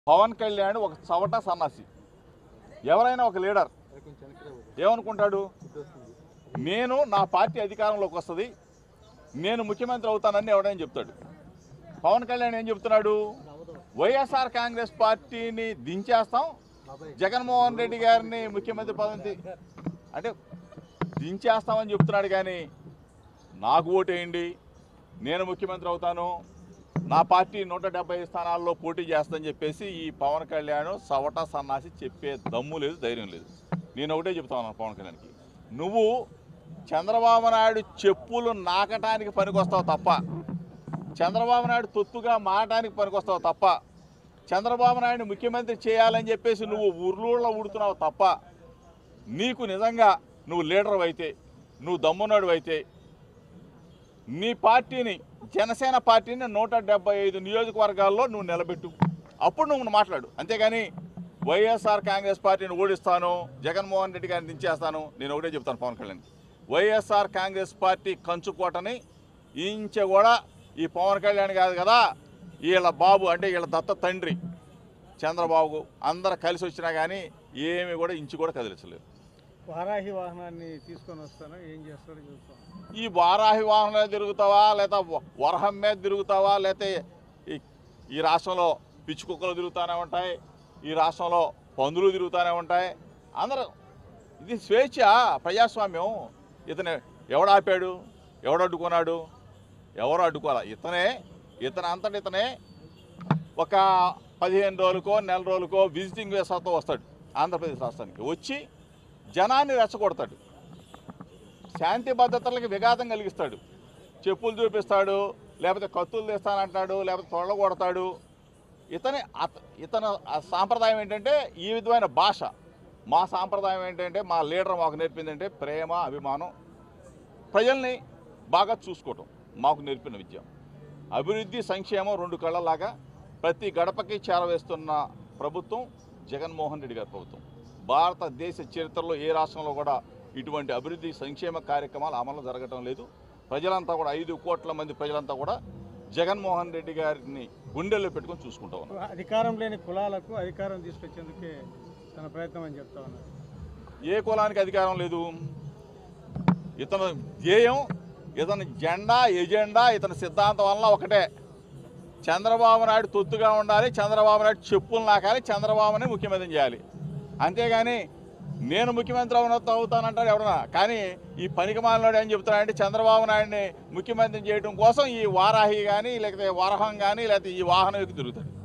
పవన్ కళ్యాణ్ ఒక చవట సన్నాసి ఎవరైనా ఒక లీడర్ ఏమనుకుంటాడు నేను నా పార్టీ అధికారంలోకి వస్తుంది నేను ముఖ్యమంత్రి అవుతానని ఎవడైనా చెప్తాడు పవన్ కళ్యాణ్ ఏం చెప్తున్నాడు వైఎస్ఆర్ కాంగ్రెస్ పార్టీని దించేస్తాం జగన్మోహన్ రెడ్డి గారిని ముఖ్యమంత్రి పదవి అంటే దించేస్తామని చెప్తున్నాడు కానీ నాకు ఓటేయండి నేను ముఖ్యమంత్రి అవుతాను నా పార్టీ నూట డెబ్బై స్థానాల్లో పోటీ చేస్తుందని చెప్పేసి ఈ పవన్ కళ్యాణ్ సవట సన్నాసి చెప్పే దమ్ము లేదు ధైర్యం లేదు నేను ఒకటే చెప్తా ఉన్నాను పవన్ కళ్యాణ్కి నువ్వు చంద్రబాబు నాయుడు చెప్పులు నాకటానికి పనికొస్తావు తప్ప చంద్రబాబు నాయుడు తొత్తుగా మారటానికి పనికొస్తావు తప్ప చంద్రబాబు నాయుడు ముఖ్యమంత్రి చేయాలని చెప్పేసి నువ్వు ఉర్లూళ్ళ ఉడుతున్నావు తప్ప నీకు నిజంగా నువ్వు లీడర్ అయితే నువ్వు దమ్మున్నాడు అయితే నీ పార్టీని జనసేన పార్టీని నూట డెబ్బై ఐదు నియోజకవర్గాల్లో నువ్వు నిలబెట్టు అప్పుడు నువ్వు మాట్లాడు అంతేగాని వైఎస్ఆర్ కాంగ్రెస్ పార్టీని ఓడిస్తాను జగన్మోహన్ రెడ్డి గారిని దించేస్తాను నేను ఒకటే చెప్తాను పవన్ కళ్యాణ్ వైఎస్ఆర్ కాంగ్రెస్ పార్టీ కంచుకోటని ఇంచ కూడా ఈ పవన్ కళ్యాణ్ కాదు కదా వీళ్ళ బాబు అంటే వీళ్ళ దత్త తండ్రి చంద్రబాబు అందరు కలిసి వచ్చినా కానీ ఏమి కూడా ఇంచు కూడా కదిలించలేదు వారాహి వాహనాన్ని తీసుకొని వస్తాను ఏం చేస్తాడో చూస్తాం ఈ వారాహి వాహనంలో తిరుగుతావా లేదా వ- వరహం మీద తిరుగుతావా లేకపోతే ఈ ఈ రాష్ట్రంలో పిచ్చి కుక్కలు తిరుగుతూనే ఉంటాయి ఈ రాష్ట్రంలో పందులు తిరుగుతూనే ఉంటాయి అందరూ ఇది స్వేచ్ఛ ప్రజాస్వామ్యం ఇతను ఎవడు ఆపాడు ఎవడు అడ్డుకున్నాడు ఎవరు అడ్డుకోవాలి ఇతనే ఇతను అంతటి ఇతనే ఒక పదిహేను రోజులకో నెల రోజులకో విజిటింగ్ వీసాతో వస్తాడు ఆంధ్రప్రదేశ్ రాష్ట్రానికి వచ్చి జనాన్ని రెచ్చగొడతాడు శాంతి భద్రతలకు విఘాతం కలిగిస్తాడు చెప్పులు చూపిస్తాడు లేకపోతే కత్తులు తీస్తానంటాడు లేకపోతే తొడలు కొడతాడు ఇతని అత ఇతను ఆ సాంప్రదాయం ఏంటంటే ఈ విధమైన భాష మా సాంప్రదాయం ఏంటంటే మా లీడర్ మాకు నేర్పిందంటే ప్రేమ అభిమానం ప్రజల్ని బాగా చూసుకోవటం మాకు నేర్పిన విద్య అభివృద్ధి సంక్షేమం రెండు కళ్ళలాగా ప్రతి గడపకి చేరవేస్తున్న ప్రభుత్వం జగన్మోహన్ రెడ్డి గారి ప్రభుత్వం భారతదేశ చరిత్రలో ఏ రాష్ట్రంలో కూడా ఇటువంటి అభివృద్ధి సంక్షేమ కార్యక్రమాలు అమలు జరగటం లేదు ప్రజలంతా కూడా ఐదు కోట్ల మంది ప్రజలంతా కూడా జగన్మోహన్ రెడ్డి గారిని గుండెల్లో పెట్టుకొని చూసుకుంటా ఉన్నారు అధికారం లేని కులాలకు అధికారం తీసుకొచ్చేందుకే తన ప్రయత్నం అని చెప్తా ఉన్నారు ఏ కులానికి అధికారం లేదు ఇతను ధ్యేయం ఇతని జెండా ఎజెండా ఇతని సిద్ధాంతం వల్ల ఒకటే చంద్రబాబు నాయుడు తొత్తుగా ఉండాలి చంద్రబాబు నాయుడు చెప్పులు నాకాలి చంద్రబాబుని ముఖ్యమంత్రి చేయాలి అంతేగాని నేను ముఖ్యమంత్రి అవున- అవుతానంటాడు ఎవడన్నా కానీ ఈ పనికి మాలినోడు ఏం చెప్తాడంటే చంద్రబాబు నాయుడిని ముఖ్యమంత్రి చేయడం కోసం ఈ వారాహి కానీ లేకపోతే వరహం కానీ లేకపోతే ఈ వాహనం ఎక్కి తిరుగుతాడు